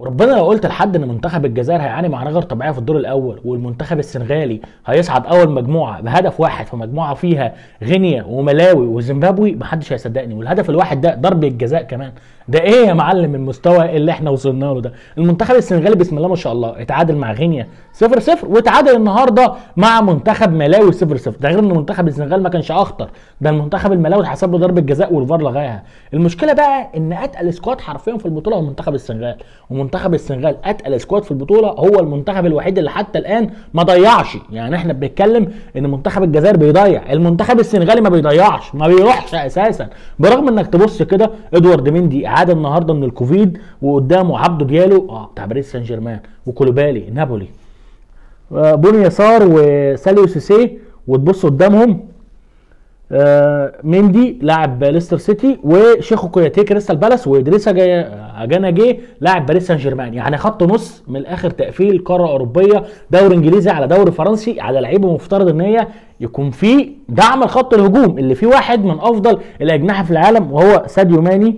وربنا لو قلت لحد ان منتخب الجزائر هيعاني معاناه غير طبيعيه في الدور الاول والمنتخب السنغالي هيصعد اول مجموعه بهدف واحد في مجموعه فيها غينيا وملاوي وزيمبابوي محدش هيصدقني والهدف الواحد ده ضرب الجزاء كمان ده ايه يا معلم المستوى اللي احنا وصلنا له ده المنتخب السنغالي بسم الله ما شاء الله اتعادل مع غينيا 0 0 واتعادل النهارده مع منتخب ملاوي 0 0 ده غير ان منتخب السنغال ما كانش اخطر ده المنتخب الملاوي اتحسب له ضربه جزاء والفار لغاها المشكله بقى ان اتقل سكواد حرفيا في البطوله هو منتخب السنغال ومنتخب السنغال اتقل سكواد في البطوله هو المنتخب الوحيد اللي حتى الان ما ضيعش يعني احنا بنتكلم ان منتخب الجزائر بيضيع المنتخب السنغالي ما بيضيعش ما بيروحش اساسا برغم انك تبص كده ادوارد مندي عاد النهارده من الكوفيد وقدامه عبده ديالو اه بتاع باريس سان جيرمان وكولوبالي نابولي آه، بوني يسار وساليو سيسي وتبص قدامهم آه، مندي لاعب ليستر سيتي وشيخو كوياتي كريستال بالاس وادريسا جاي اجانا جي لاعب باريس سان جيرمان يعني خط نص من الاخر تقفيل قاره اوروبيه دوري انجليزي على دوري فرنسي على لعيبه مفترض ان هي يكون في دعم الخط الهجوم اللي فيه واحد من افضل الاجنحه في العالم وهو ساديو ماني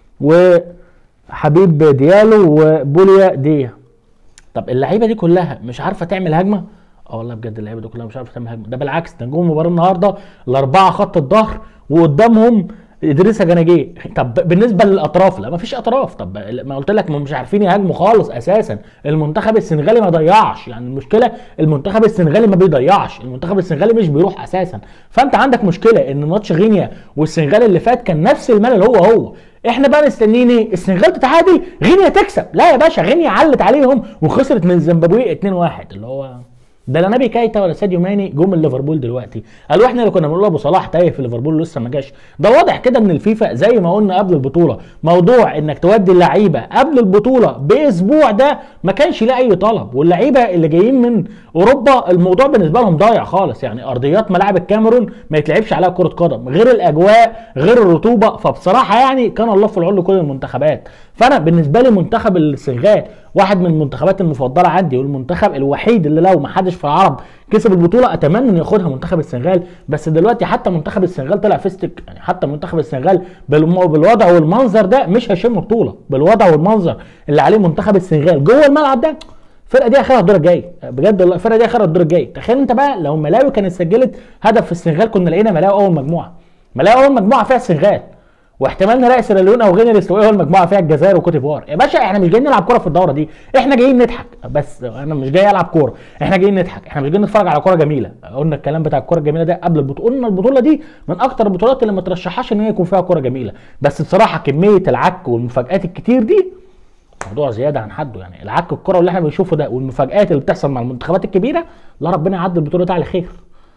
وحبيب ديالو وبوليا ديا طب اللعيبه دي كلها مش عارفه تعمل هجمه اه والله بجد اللعيبه دي كلها مش عارفه تعمل هجمه ده بالعكس ده نجوم المباراه النهارده الاربعه خط الظهر وقدامهم ادريس جناجيه طب بالنسبه للاطراف لا مفيش اطراف طب ما قلت لك ما مش عارفين يهاجموا خالص اساسا المنتخب السنغالي ما ضيعش يعني المشكله المنتخب السنغالي ما بيضيعش المنتخب السنغالي مش بيروح اساسا فانت عندك مشكله ان ماتش غينيا والسنغال اللي فات كان نفس المال اللي هو هو احنا بقى مستنيين ايه السنغال تتعادل غينيا تكسب لا يا باشا غينيا علت عليهم وخسرت من زيمبابوي 2-1 اللي هو ده لا نبي كايتا ولا ساديو ماني جم من ليفربول دلوقتي قالوا احنا اللي كنا بنقول ابو صلاح تايه في ليفربول لسه ما جاش ده واضح كده من الفيفا زي ما قلنا قبل البطوله موضوع انك تودي اللعيبه قبل البطوله باسبوع ده ما كانش ليه اي طلب واللعيبه اللي جايين من اوروبا الموضوع بالنسبه لهم ضايع خالص يعني ارضيات ملاعب الكاميرون ما يتلعبش عليها كره قدم غير الاجواء غير الرطوبه فبصراحه يعني كان الله في العون لكل المنتخبات فانا بالنسبه لي منتخب السنغال واحد من المنتخبات المفضله عندي والمنتخب الوحيد اللي لو ما حدش في العرب كسب البطوله اتمنى انه ياخدها منتخب السنغال بس دلوقتي حتى منتخب السنغال طلع فيستك يعني حتى منتخب السنغال بالم- بالوضع والمنظر ده مش هيشم بطوله بالوضع والمنظر اللي عليه منتخب السنغال جوه الملعب ده الفرقه دي اخرها الدور الجاي بجد والله الفرقه دي اخرها الدور الجاي تخيل انت بقى لو ملاوي كانت سجلت هدف في السنغال كنا لقينا ملاوي اول مجموعه ملاوي اول مجموعه فيها السنغال واحتمال نلاقي سيراليون او غينيا الاستوائيه المجموعه فيها الجزائر وكوت ديفوار يا باشا احنا مش جايين نلعب كوره في الدوره دي احنا جايين نضحك بس انا مش جاي العب كوره احنا جايين نضحك احنا مش جايين نتفرج على كوره جميله قلنا الكلام بتاع الكوره الجميله ده قبل البطوله قلنا البطوله دي من اكتر البطولات اللي ما ترشحهاش ان هي يكون فيها كوره جميله بس بصراحه كميه العك والمفاجات الكتير دي موضوع زياده عن حده يعني العك الكره اللي احنا بنشوفه ده والمفاجات اللي بتحصل مع المنتخبات الكبيره لا ربنا يعدي البطوله دي على خير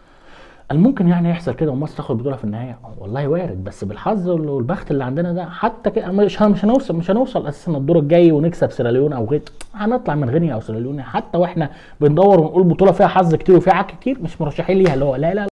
الممكن يعني يحصل كده ومصر تاخد البطوله في النهايه والله وارد بس بالحظ والبخت اللي عندنا ده حتى كده مش مش هنوصل مش هنوصل اساسا الدور الجاي ونكسب سيراليون او غير هنطلع من غينيا او سيراليون حتى واحنا بندور ونقول بطوله فيها حظ كتير وفيها عك كتير مش مرشحين ليها اللي هو لا لا